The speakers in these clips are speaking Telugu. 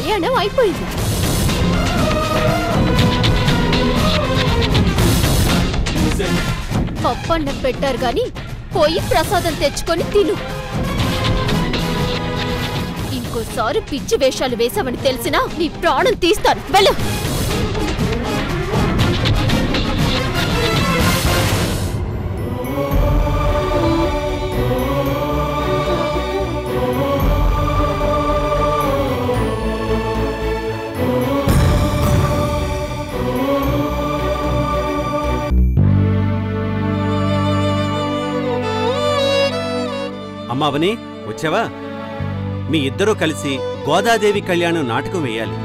కళ్యాణం అయిపోయింది పప్పన్నం పెట్టారు గాని పోయి ప్రసాదం తెచ్చుకొని తిను ఇంకోసారి పిచ్చి వేషాలు వేశావని తెలిసినా నీ ప్రాణం తీస్తాను వెళ్ళు అమ్మా అవని వచ్చావా మీ ఇద్దరూ కలిసి గోదాదేవి కళ్యాణం నాటకం వేయాలి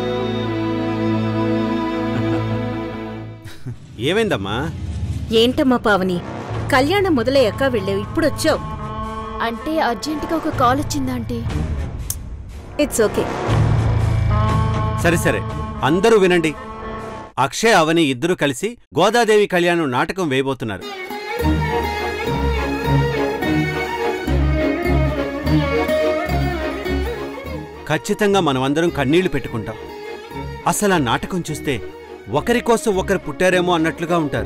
ఏమైందమ్మా ఏంటమ్మా పావని కళ్యాణం మొదలయ్యాక వెళ్ళావు ఇప్పుడొచ్చావు అంటే అర్జెంటుగా ఒక కాల్ వచ్చిందా అంటే ఇట్స్ ఓకే సరే సరే అందరూ వినండి అక్షయ్ అవని ఇద్దరూ కలిసి గోదాదేవి కళ్యాణం నాటకం వేయబోతున్నారు ఖచ్చితంగా మనమందరం కన్నీళ్లు పెట్టుకుంటాం అసలు ఆ నాటకం చూస్తే ఒకరి కోసం ఒకరు పుట్టారేమో అన్నట్లుగా ఉంటారు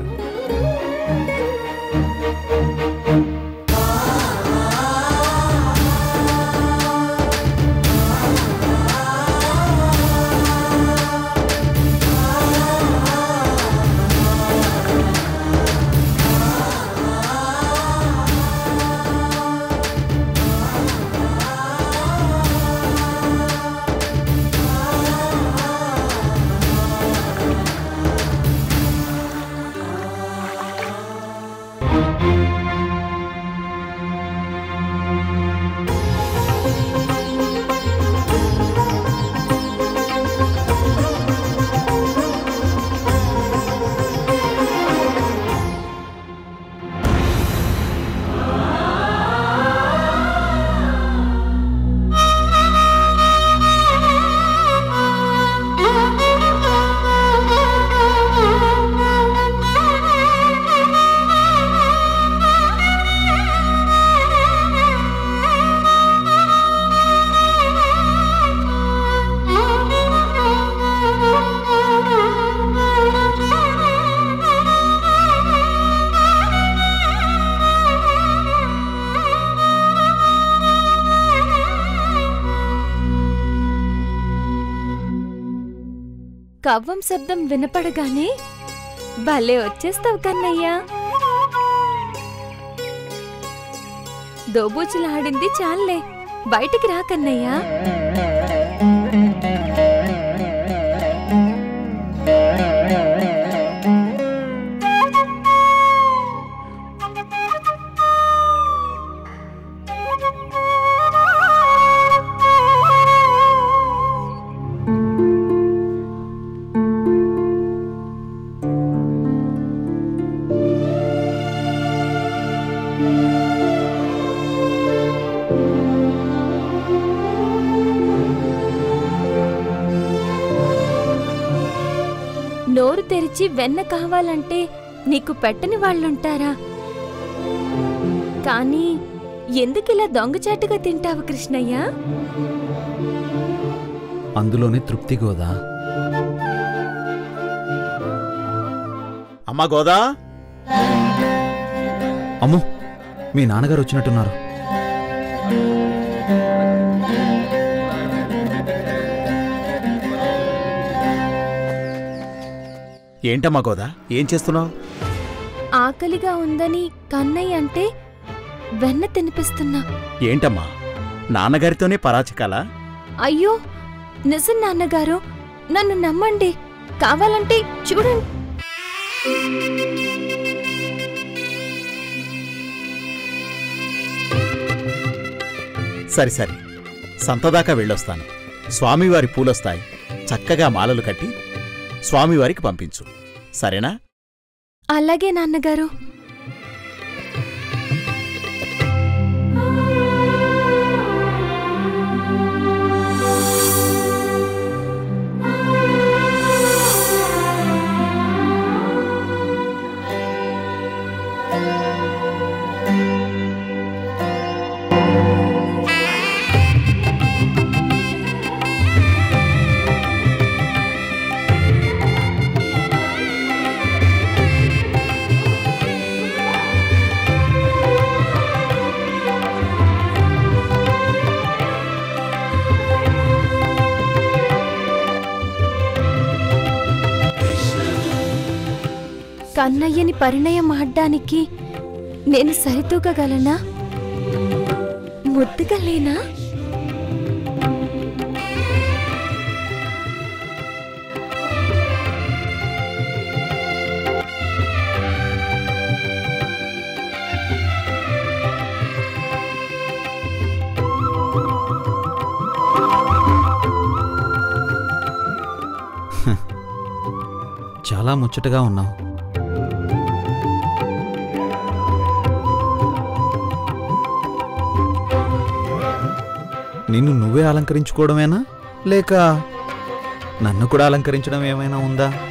కవ్వం శబ్దం వినపడగానే భలే వచ్చేస్తావు కన్నయ్యా దోబూచులాడింది చాలే బయటికి రా కన్నయ్యా నోరు తెరిచి వెన్న కావాలంటే నీకు పెట్టని వాళ్ళుంటారా కానీ ఎందుకిలా దొంగచాటుగా తింటావు కృష్ణయ్య అందులోనే తృప్తి గోదా అమ్మా గోదా అమ్మో మీ నాన్నగారు వచ్చినట్టున్నారు ఏంటమ్మా గోదా ఏం చేస్తున్నావు ఆకలిగా ఉందని కన్నయ్య అంటే వెన్న తినిపిస్తున్నా ఏంటమ్మా నాన్నగారితోనే పరాచకాలా అయ్యో నిజం నాన్నగారు నన్ను నమ్మండి కావాలంటే చూడండి సరి సరి సంతదాకా వెళ్ళొస్తాను స్వామివారి పూలొస్తాయి చక్కగా మాలలు కట్టి స్వామివారికి పంపించు సరేనా అలాగే నాన్నగారు కన్నయ్యని పరిణయం ఆడ్డానికి నేను సరితూగగలనా ముద్దుగలేనా చాలా ముచ్చటగా ఉన్నావు నిన్ను నువ్వే అలంకరించుకోవడమేనా లేక నన్ను కూడా అలంకరించడం ఏమైనా ఉందా